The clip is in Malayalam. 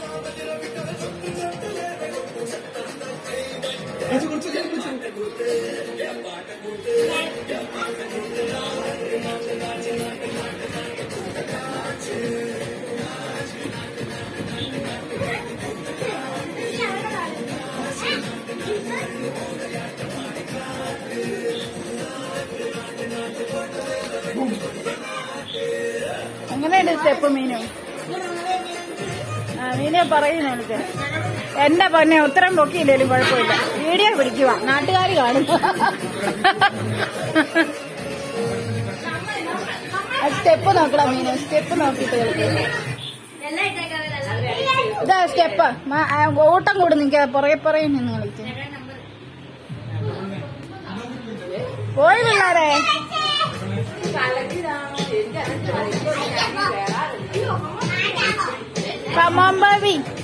എങ്ങനെയുണ്ട് സ്റ്റെപ്പ് മീനു ആ മീനെ പറയുന്നു എനിക്ക് എന്റെ പൊന്നെ ഉത്തരം പൊക്കിയില്ലേലും കുഴപ്പമില്ല വീഡിയോ പിടിക്കുക നാട്ടുകാർ കാണും സ്റ്റെപ്പ് നോക്കണം മീനു സ്റ്റെപ്പ് നോക്കിയിട്ട് കളിക്കും ഇതാ സ്റ്റെപ്പ് ഓട്ടം കൂടെ നിൽക്കുക പുറകെ പുറകെ നിന്ന് കളിക്കും പോയി പിള്ളാരെ Come on, baby.